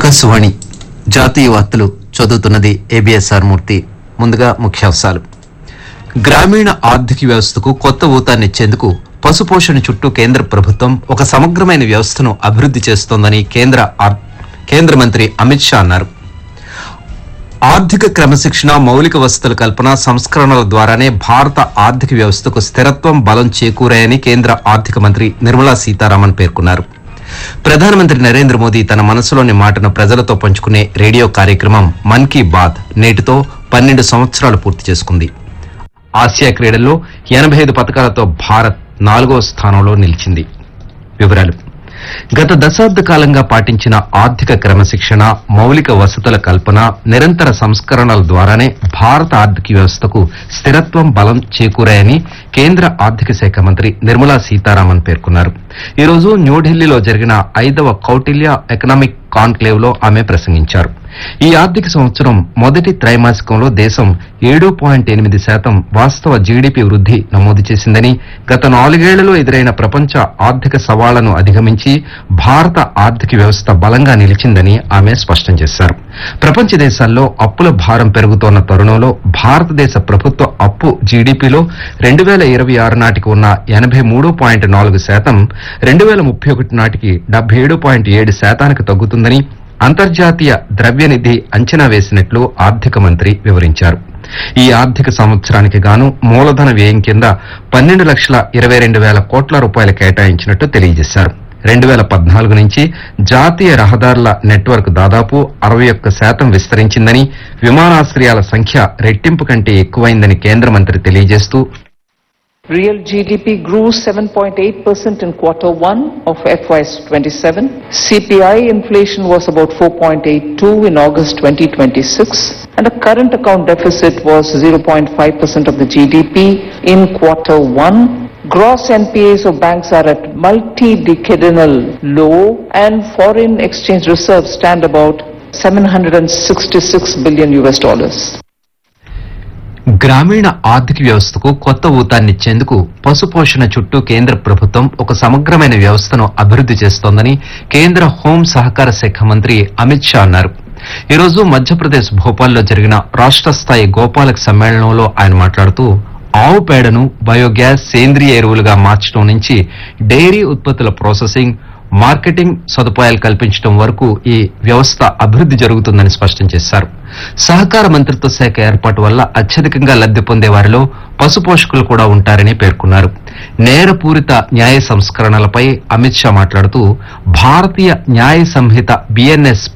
ఆకాశవాణి జాతీయ వార్తలు చదువుతున్నది ఏబిఎస్ఆర్ మూర్తి ముందుగా ముఖ్యాంశాలు గ్రామీణ ఆర్థిక వ్యవస్థకు కొత్త ఊతాన్నిచ్చేందుకు పశుపోషణ చుట్టూ కేంద్ర ప్రభుత్వం ఒక సమగ్రమైన వ్యవస్థను అభివృద్ధి చేస్తోందని కేంద్ర ఆర్- కేంద్ర మంత్రి అమిత్ షా అన్నారు ఆర్థిక క్రమశిక్షణ మౌలిక వసతుల కల్పన సంస్కరణల ద్వారానే భారత ఆర్థిక వ్యవస్థకు స్థిరత్వం బలం చేకూరాయని కేంద్ర ఆర్థిక మంత్రి నిర్మలా సీతారామన్ పేర్కొన్నారు ప్రధానమంత్రి నరేంద్ర మోదీ తన మనసులోని మాటను ప్రజలతో పంచుకునే రేడియో కార్యక్రమం మన్ కీ బాత్ నేటితో పన్నెండు సంవత్సరాలు పూర్తి చేసుకుంది ఆసియా క్రీడల్లో ఎనభై ఐదు పథకాలతో భారత్ నాలుగో స్థానంలో నిలిచింది వివరాలు గత దశాబ్ద కాలంగా పాటించిన ఆర్థిక క్రమశిక్షణ మౌలిక వసతుల కల్పన నిరంతర సంస్కరణల ద్వారానే భారత ఆర్థిక వ్యవస్థకు స్థిరత్వం బలం చేకూరాయని కేంద్ర ఆర్థిక శాఖ మంత్రి నిర్మలా సీతారామన్ పేర్కొన్నారు ఈ రోజు న్యూఢిల్లీలో జరిగిన ఐదవ కౌటిల్య ఎకనామిక్ కాన్క్లేవ్ లో ఆమె ప్రసంగించారు ఈ ఆర్థిక సంవత్సరం మొదటి త్రైమాసికంలో దేశం ఏడు పాయింట్ ఎనిమిది శాతం వాస్తవ జీడీపీ వృద్ధి నమోదు చేసిందని గత నాలుగేళ్లలో ఎదురైన ప్రపంచ ఆర్థిక సవాళ్లను అధిగమించి భారత ఆర్థిక వ్యవస్థ బలంగా నిలిచిందని ఆమె స్పష్టం చేశారు ప్రపంచ దేశాల్లో అప్పుల భారం పెరుగుతోన్న తరుణంలో భారతదేశ ప్రభుత్వ అప్పు జీడీపీలో రెండు వేల ఇరవై ఆరు నాటికి ఉన్న ఎనభై మూడు పాయింట్ నాలుగు శాతం రెండు వేల ముప్పై ఒకటి నాటికి డెబ్బై ఏడు పాయింట్ ఏడు శాతానికి తగ్గుతుందని అంతర్జాతీయ ద్రవ్యనిధి అంచనా వేసినట్లు ఆర్థిక మంత్రి వివరించారు ఈ ఆర్థిక సంవత్సరానికి గాను మూలధన వ్యయం కింద పన్నెండు లక్షల ఇరవై రెండు వేల కోట్ల రూపాయలు కేటాయించినట్టు తెలియజేశారు రెండు వేల పద్నాలుగు నుంచి జాతీయ రహదారుల నెట్వర్క్ దాదాపు అరవై ఒక్క శాతం విస్తరించిందని విమానాశ్రయాల సంఖ్య రెట్టింపు కంటే ఎక్కువైందని కేంద్ర మంత్రి తెలియజేస్తూ Real GDP grew 7.8% in quarter one of FY27. CPI inflation was about 4.82 in August 2026 and the current account deficit was 0.5% of the GDP in quarter one. Gross NPAs of banks are at multi-decadal low and foreign exchange reserves stand about 766 billion US dollars. గ్రామీణ ఆర్థిక వ్యవస్థకు కొత్త ఊతాన్నిచ్చేందుకు పశుపోషణ చుట్టూ కేంద్ర ప్రభుత్వం ఒక సమగ్రమైన వ్యవస్థను అభివృద్ధి చేస్తోందని కేంద్ర హోం సహకార శాఖ మంత్రి అమిత్ షా అన్నారు ఈ రోజు మధ్యప్రదేశ్ భోపాల్లో జరిగిన రాష్ట్ర స్థాయి గోపాలక సమ్మేళనంలో ఆయన మాట్లాడుతూ ఆవు పేడను బయోగ్యాస్ సేంద్రియ ఎరువులుగా మార్చడం నుంచి డైరీ ఉత్పత్తుల ప్రాసెసింగ్ మార్కెటింగ్ సదుపాయాలు కల్పించడం వరకు ఈ వ్యవస్థ అభివృద్ధి జరుగుతుందని స్పష్టం చేశారు సహకార మంత్రిత్వ శాఖ ఏర్పాటు వల్ల అత్యధికంగా లబ్ధి పొందే వారిలో పశు పోషకులు కూడా ఉంటారని పేర్కొన్నారు నేరపూరిత న్యాయ సంస్కరణలపై అమిత్ షా మాట్లాడుతూ భారతీయ న్యాయ సంహిత బిఎన్ఎస్